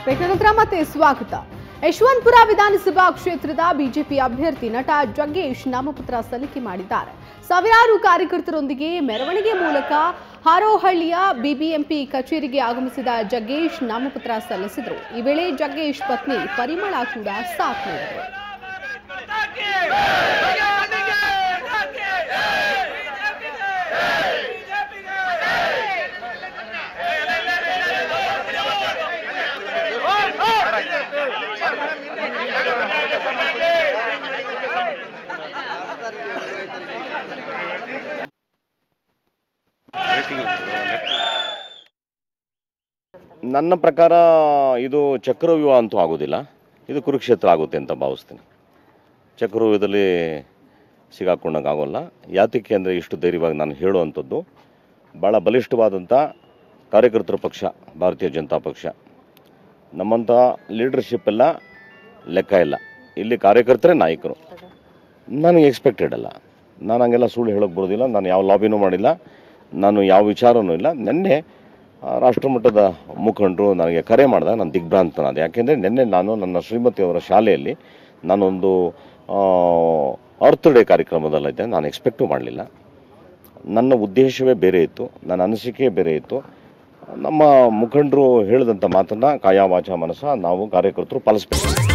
break ನಂತರ ಮತ್ತೆ ಸ್ವಾಗತ ಯಶವಂತಪುರ ವಿಧಾನಸಭಾ ಕ್ಷೇತ್ರದ ಬಿಜೆಪಿ ಅಭ್ಯರ್ಥಿ ನಟ ಜಗ್ಗೇಶ್ ನಾಮಪತ್ರ ಸಲ್ಲಿಕೆ ಮಾಡಿದ್ದಾರೆ ಸಾವಿರಾರು ಕಾರ್ಯಕರ್ತರೊಂದಿಗೆ ಮೆರವಣಿಗೆ ಮೂಲಕ ಹಾರೋಹಳ್ಳಿಯ ಬಿಬಿಎಂಪಿ ಕಚೇರಿಗೆ ಆಗಮಿಸಿದ ಜಗ್ಗೇಶ್ ನಾಮಪತ್ರ ಸಲ್ಲಿಸಿದರು ಈ ವೇಳೆ ಜಗ್ಗೇಶ್ ಪತ್ನಿ ಪರಿಮಳ ಕೂಡ ಸಾಥ್ ನೀಡಿದರು ನನ್ನ ಪ್ರಕಾರ ಇದು ಚಕ್ರವ್ಯೂಹ ಅಂತೂ ಆಗೋದಿಲ್ಲ ಇದು ಕುರುಕ್ಷೇತ್ರ ಆಗುತ್ತೆ ಅಂತ ಭಾವಿಸ್ತೀನಿ ಚಕ್ರವ್ಯೂಹದಲ್ಲಿ ಸಿಗಾಕೊಂಡಂಗೆ ಆಗೋಲ್ಲ ಯಾತಕ್ಕೆ ಅಂದರೆ ಇಷ್ಟು ಧೈರ್ಯವಾಗಿ ನಾನು ಹೇಳುವಂಥದ್ದು ಭಾಳ ಬಲಿಷ್ಠವಾದಂಥ ಕಾರ್ಯಕರ್ತರ ಪಕ್ಷ ಭಾರತೀಯ ಜನತಾ ಪಕ್ಷ ನಮ್ಮಂಥ ಲೀಡರ್ಶಿಪ್ ಎಲ್ಲ ಲೆಕ್ಕ ಇಲ್ಲ ಇಲ್ಲಿ ಕಾರ್ಯಕರ್ತರೇ ನಾಯಕರು ನನಗೆ ಎಕ್ಸ್ಪೆಕ್ಟೆಡ್ ಅಲ್ಲ ನಾನು ಹಂಗೆಲ್ಲ ಸುಳ್ಳು ಹೇಳೋಕ್ಕೆ ಬರೋದಿಲ್ಲ ನಾನು ಯಾವ ಲಾಬಿನೂ ಮಾಡಿಲ್ಲ ನಾನು ಯಾವ ವಿಚಾರನೂ ಇಲ್ಲ ನಿನ್ನೆ ಆ, ರಾಷ್ಟ್ರಮಟ್ಟದ ಮುಖಂಡರು ನನಗೆ ಕರೆ ಮಾಡಿದಾಗ ನಾನು ದಿಗ್ಭ್ರಾಂತನಾದೆ ಯಾಕೆಂದರೆ ನಿನ್ನೆ ನಾನು ನನ್ನ ಶ್ರೀಮತಿಯವರ ಶಾಲೆಯಲ್ಲಿ ನಾನೊಂದು ಅರ್ತ್ ಡೇ ಕಾರ್ಯಕ್ರಮದಲ್ಲಿದ್ದೆ ನಾನು ಎಕ್ಸ್ಪೆಕ್ಟೂ ಮಾಡಲಿಲ್ಲ ನನ್ನ ಉದ್ದೇಶವೇ ಬೇರೆ ಇತ್ತು ನನ್ನ ಅನಿಸಿಕೆ ಬೇರೆ ಇತ್ತು ನಮ್ಮ ಮುಖಂಡರು ಹೇಳಿದಂಥ ಮಾತನ್ನು ಕಾಯ ವಾಚ ಮನಸ ನಾವು ಕಾರ್ಯಕರ್ತರು ಪಾಲಿಸ್ಬೇಕು